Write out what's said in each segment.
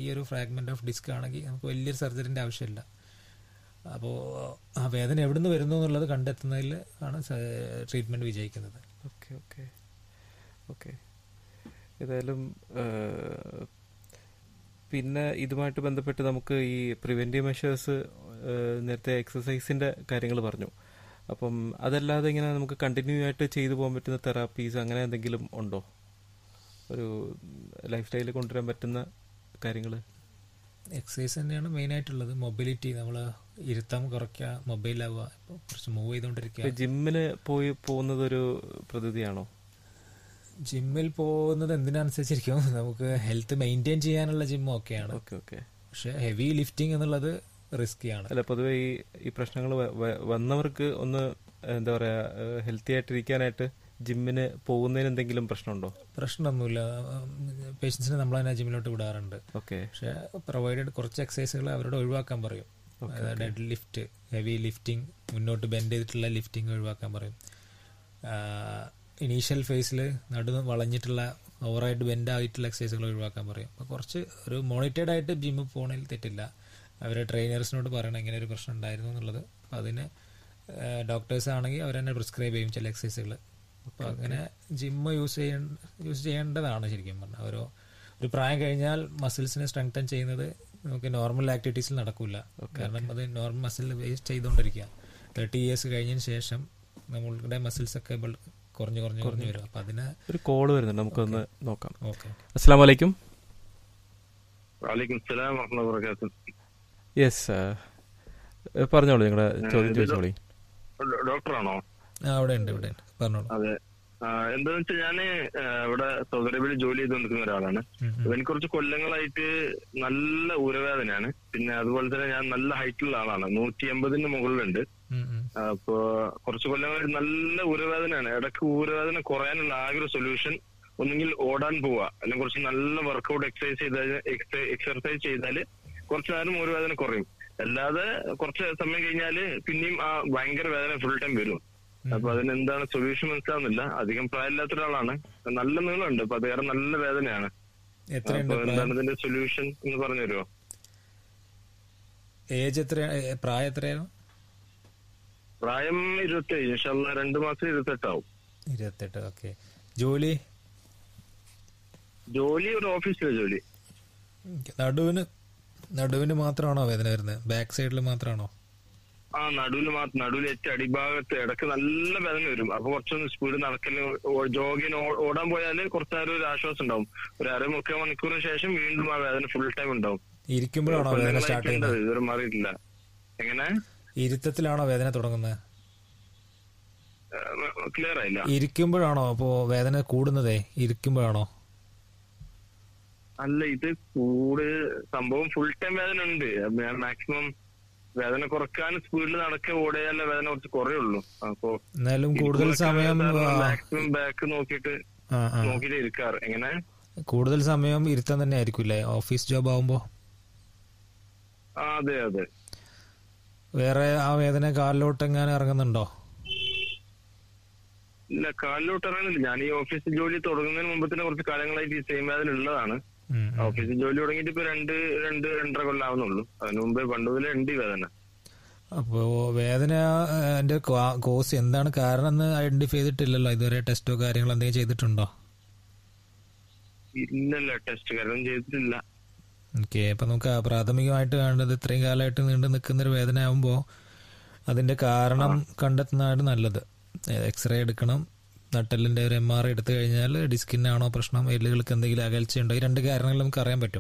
ചെറിയൊരു fragment of disk ആണെങ്കിൽ നമുക്ക് വലിയൊരു സർജറിന്റെ ആവശ്യമില്ല അപ്പോൾ ആ വേദന എവിടെ നിന്ന് വരുന്നു എന്നുള്ളത് കണ്ടെത്തുന്നതിൽ ആണ് ട്രീറ്റ്മെന്റ് വിജയിക്കുന്നത് ഓക്കെ ഓക്കെ ഓക്കെ ഏതായാലും ഏഹ്, പിന്നെ ഇതുമായിട്ട് ബന്ധപ്പെട്ട് നമുക്ക് ഈ പ്രിവെന്റീവ് മെഷേഴ്സ് നേരത്തെ എക്സസൈസിന്റെ കാര്യങ്ങൾ പറഞ്ഞു അപ്പം അതല്ലാതെ ഇങ്ങനെ നമുക്ക് കണ്ടിന്യൂ ആയിട്ട് ചെയ്തു പോകാൻ പറ്റുന്ന തെറാപ്പീസ് അങ്ങനെ എന്തെങ്കിലും ഉണ്ടോ ഒരു ലൈഫ് സ്റ്റൈലിൽ കൊണ്ടുവരാൻ പറ്റുന്ന കാര്യങ്ങൾ എക്സസൈസ് തന്നെയാണ് മെയിൻ ആയിട്ടുള്ളത് മൊബിലിറ്റി നമ്മൾ ഇരുത്തം കുറയ്ക്കുക മൊബൈലാവുക ഇപ്പോൾ കുറച്ച് മൂവ് ചെയ്തുകൊണ്ടിരിക്കുക ജിമ്മിന് പോയി പോകുന്നത് ഒരു പ്രതിനിധിയാണോ ജിമ്മിൽ പോകുന്നത് എന്തിനനുസരിച്ചിരിക്കും നമുക്ക് ഹെൽത്ത് മെയിൻറ്റെയിൻ ചെയ്യാനുള്ള ജിം ഓക്കെയാണ് ഓക്കെ ഓക്കെ പക്ഷെ ഹെവി ലിഫ്റ്റിംഗ് എന്നുള്ളത് റിസ്കിയാണ് അല്ല പൊതുവെ ഈ ഈ പ്രശ്നങ്ങൾ വന്നവർക്ക് ഒന്ന് എന്താ പറയാ ഹെൽത്തി ആയിട്ടിരിക്കാനായിട്ട് ജിമ്മിന് പോകുന്നതിന് എന്തെങ്കിലും പ്രശ്നമുണ്ടോ പ്രശ്നമൊന്നുമില്ല പേഷ്യൻസിനെ നമ്മൾ തന്നെ ജിമ്മിലോട്ട് വിടാറുണ്ട് ഓക്കെ പക്ഷെ പ്രൊവൈഡഡ് കുറച്ച് എക്സസൈസുകൾ അവരോട് ഒഴിവാക്കാൻ പറയും ഡെഡ് ലിഫ്റ്റ് ഹെവി ലിഫ്റ്റിംഗ് മുന്നോട്ട് ബെൻഡ് ചെയ്തിട്ടുള്ള ലിഫ്റ്റിംഗ് ഒഴിവാക്കാൻ പറയും ഇനീഷ്യൽ ഫേസിൽ നടു വളഞ്ഞിട്ടുള്ള ഓവറായിട്ട് ബെൻഡ് ആയിട്ടുള്ള എക്സസൈസുകൾ ഒഴിവാക്കാൻ പറയും അപ്പോൾ കുറച്ച് ഒരു മോണിറ്റേഡ് ആയിട്ട് ജിമ്മിൽ പോകണതിൽ തെറ്റില്ല അവരെ ട്രെയിനേഴ്സിനോട് പറയണം ഇങ്ങനെ ഒരു പ്രശ്നം ഉണ്ടായിരുന്നു എന്നുള്ളത് അപ്പോൾ അതിന് ഡോക്ടേഴ്സ് ആണെങ്കിൽ അവർ തന്നെ പ്രിസ്ക്രൈബ് ചെയ്യും ചില എക്സസൈസുകൾ അപ്പോൾ അങ്ങനെ ജിമ്മ് യൂസ് ചെയ്യ യൂസ് ചെയ്യേണ്ടതാണ് ശരിക്കും പറഞ്ഞാൽ ഓരോ ഒരു പ്രായം കഴിഞ്ഞാൽ മസിൽസിനെ സ്ട്രെങ്തൻ ചെയ്യുന്നത് നമുക്ക് നോർമൽ ആക്ടിവിറ്റീസിൽ നടക്കില്ല കാരണം അത് നോർമൽ മസിൽ വേസ്റ്റ് ചെയ്തുകൊണ്ടിരിക്കുക തേർട്ടി ഇയേഴ്സ് കഴിഞ്ഞതിന് ശേഷം നമ്മളുടെ മസിൽസ് ഒക്കെ ബൾ- കുറഞ്ഞു കുറഞ്ഞു കുറഞ്ഞു വരും അപ്പൊ അതിന് ഒരു കോള് വരുന്നുണ്ട് നമുക്കൊന്ന് നോക്കാം ഓക്കെ അസ്സാം വലൈക്കും വലൈക്കും സലാം വറഹ്മത്തുള്ളാഹി വബറകാതുഹു യെസ് പറഞ്ഞോളൂ നിങ്ങളുടെ ചോദ്യം ചോദിച്ചോളി ഡോ- ഡോക്ടറാണോ അവിടെ ഉണ്ട് ഇവിടെ ഉണ്ട് പറഞ്ഞോളൂ അതെ ആ, എന്താന്ന് വെച്ചാൽ ഞാന് ആ, ഇവിടെ സൗദി അറേബ്യയിൽ ജോലി ചെയ്തുകൊണ്ടിരിക്കുന്ന ഒരാളാണ് ഉം, ഉം. അപ്പൊ എനിക്ക് കുറച്ച് കൊല്ലങ്ങളായിട്ട് നല്ല ഊരവേദനയാണ് പിന്നെ അതുപോലെ തന്നെ ഞാൻ നല്ല ഹൈറ്റുള്ള ആളാണ് നൂറ്റി എൺപതിന് മുകളിലുണ്ട് ഉം, ഉം. അപ്പോ കുറച്ച് കൊല്ലങ്ങളായിട്ട് നല്ല ഊരവേദനയാണ് ഇടയ്ക്ക് ഊരവേദന കുറയാനുള്ള ആകെ ഒരു സൊല്യൂഷൻ ഒന്നുകിൽ ഓടാൻ പോവുക അല്ലെങ്കിൽ കുറച്ച് നല്ല വർക്കൗട്ട് എക്സസൈസ് ചെയ്താൽ എക്സർസൈസ് ചെയ്താൽ കുറച്ച് നേരം ഊരവേദന കുറയും അല്ലാതെ കുറച്ച് സമയം കഴിഞ്ഞാല് പിന്നെയും ആ ഭയങ്കര വേദന ഫുൾ ടൈം വരും അപ്പൊ അതിന് എന്താണ് സൊല്യൂഷൻ മനസ്സിലാവുന്നില്ല അധികം പ്രായമില്ലാത്ത ഒരാളാണ് നല്ല നീളമുണ്ട് അപ്പൊ അത് കാരണം നല്ല വേദനയാണ് എത്രയുണ്ട് അപ്പൊ എന്താണ് ഇതിന്റെ സൊല്യൂഷൻ എന്ന് പറഞ്ഞു തരുമോ ഏജ് എത്ര പ്രായം എത്രയായിരുന്നു പ്രായം ഇരുപത്തി ഏഴ് ഇൻഷാല്ല രണ്ടു മാസം ഇരുപത്തെട്ടാവും ഇരുപത്തെട്ട് ഓക്കെ ജോലി ജോലി ഒരു ഓഫീസിലെ ജോലി നടുവിന് നടുവിന് മാത്രമാണോ വേദന വരുന്നത് ബാക്ക് സൈഡിൽ മാത്രമാണോ ആ നടുവിൽ മാത്രം നടുവിൽ ഏറ്റവും അടിഭാഗത്ത് ഇടയ്ക്ക് നല്ല വേദന വരും അപ്പൊ കുറച്ചൊന്ന് സ്പീഡ് നടക്കല് ജോഗിന് ഓടാൻ പോയാല് കുറച്ച് നേരം ഒരു ആശ്വാസം ഉണ്ടാവും ഒരു അരമുക്കാൽ മണിക്കൂറിന് ശേഷം വീണ്ടും ആ വേദന ഫുൾ ടൈം ഉണ്ടാവും ഇരിക്കുമ്പോഴാണോ വേദന സ്റ്റാർട്ട് കൊല്ലങ്ങളായിട്ടുണ്ട് ചെയ്യുന്നത് ഇതുവരെ മാറിയിട്ടില്ല എങ്ങനെ ഇരുത്തത്തിലാണോ വേദന തുടങ്ങുന്നത് ക്ലിയർ ആയില്ല ഇരിക്കുമ്പോഴാണോ അപ്പോ വേദന കൂടുന്നതേ ഇരിക്കുമ്പോഴാണോ അല്ല ഇത് കൂട് സംഭവം ഫുൾ ടൈം വേദന ഉണ്ട് അപ്പൊ ഞാൻ മാക്സിമം വേദന കുറക്കാൻ സ്പീഡിൽ നടക്കുക ഓടിയാലേ വേദന കുറച്ച് കുറയുള്ളൂ അപ്പൊ എന്നാലും കൂടുതൽ സമയം ആ, മാക്സിമം ബാക്ക് നോക്കിയിട്ട് ആ, ആ. നോക്കിയിട്ട് ഇരിക്കാറ് എങ്ങനെ കൂടുതൽ സമയം ഇരുത്തം തന്നെ ആയിരിക്കില്ലേ ഓഫീസ് ജോബ് ആവുമ്പോ ആ അതെ അതെ വേറെ ആ വേദന കാലിലോട്ട് എങ്ങാനും ഇറങ്ങുന്നുണ്ടോ ഇല്ല കാലിലോട്ട് ഇറങ്ങുന്നില്ല ഞാൻ ഈ ഓഫീസ് ജോലി തുടങ്ങുന്നതിന് മുമ്പ് തന്നെ കുറച്ച് കാലങ്ങളായിട്ട് ഈ സെയിം വേദന ഉള്ളതാണ് ഉം, ഉം. ഓഫീസിൽ ജോലി തുടങ്ങിയിട്ട് ഇപ്പൊ രണ്ട് രണ്ട് രണ്ടര കൊല്ലാവുന്നുള്ളൂ അതിനു മുമ്പേ പണ്ട് മുതലേ ഉണ്ട് ഈ വേദന അപ്പോ വേദന എന്റെ കോസ് എന്താണ് കാരണം എന്ന് ഐഡന്റിഫൈ ചെയ്തിട്ടില്ലല്ലോ ഇതുവരെ ടെസ്റ്റോ കാര്യങ്ങളോ എന്തെങ്കിലും ചെയ്തിട്ടുണ്ടോ ഇല്ലല്ല ടെസ്റ്റ് കാരണം ചെയ്തിട്ടില്ല ഓക്കെ അപ്പൊ നമുക്ക് പ്രാഥമികമായിട്ട് വേണ്ടത് ഇത്രയും കാലമായിട്ട് നീണ്ടു നിൽക്കുന്ന ഒരു വേദന ആകുമ്പോ അതിന്റെ കാരണം കണ്ടെത്തുന്നതാണ് നല്ലത് എക്സ്റേ എടുക്കണം നട്ടെല്ലിന്റെ ഒരു എം ആർ എടുത്തു കഴിഞ്ഞാൽ ഡിസ്കിനാണോ പ്രശ്നം എല്ലുകൾക്ക് എന്തെങ്കിലും അകൽച്ചയുണ്ടോ ഈ രണ്ട് കാരണങ്ങൾ നമുക്ക് അറിയാൻ പറ്റും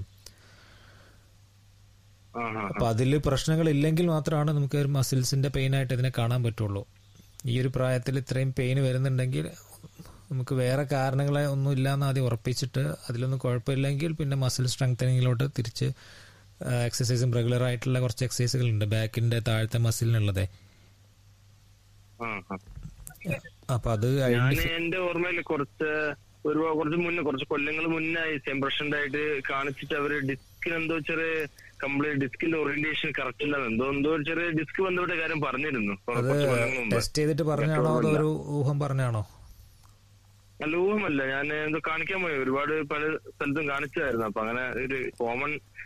ആ ആ അപ്പൊ അതിൽ പ്രശ്നങ്ങൾ ഇല്ലെങ്കിൽ മാത്രമാണ് നമുക്ക് ഒരു മസിൽസിന്റെ പെയിൻ ആയിട്ട് ഇതിനെ കാണാൻ പറ്റുള്ളൂ ഈ ഒരു പ്രായത്തിൽ ഇത്രയും പെയിൻ വരുന്നുണ്ടെങ്കിൽ നമുക്ക് വേറെ കാരണങ്ങളെ ഒന്നും ഇല്ലാന്ന് ആദ്യം ഉറപ്പിച്ചിട്ട് അതിലൊന്നും കുഴപ്പമില്ലെങ്കിൽ പിന്നെ മസിൽ സ്ട്രെങ്തനിങ്ങിലോട്ട് തിരിച്ച് എക്സസൈസും റെഗുലർ ആയിട്ടുള്ള കുറച്ച് എക്സസൈസുകൾ ഉണ്ട് ബാക്കിന്റെ താഴത്തെ മസിലിനുള്ളതേ ആ ആ അപ്പൊ അത് ഞാൻ ഐഡന്റിഫൈ എന്റെ ഓർമ്മയിൽ കുറച്ച് ഒരു കുറച്ച് മുന്നേ കുറച്ച് കൊല്ലങ്ങൾ മുന്നേ സെയിം പ്രശ്നം ആയിട്ട് കാണിച്ചിട്ട് അവര് ഡിസ്കിന് എന്തോ ചെറിയ കംപ്ലീറ്റ് ഡിസ്കിന്റെ ഓറിയന്റേഷൻ കറക്റ്റ് ഇല്ല എന്തോ എന്തോ ഒരു ചെറിയ ഡിസ്ക് ബന്ധപ്പെട്ട കാര്യം പറഞ്ഞിരുന്നു കുറ- അത് കുറച്ച് കൊല്ലങ്ങൾ മുമ്പ് ടെസ്റ്റ് ചെയ്തിട്ട് പറഞ്ഞാണോ അതോ ഒരു ഊഹം പറഞ്ഞാണോ നല്ല ഊഹമല്ല ഞാൻ എന്തോ കാണിക്കാൻ പോയി ഒരുപാട് പല സ്ഥലത്തും കാണിച്ചതായിരുന്നു അപ്പൊ അങ്ങനെ ഒരു കോമൺ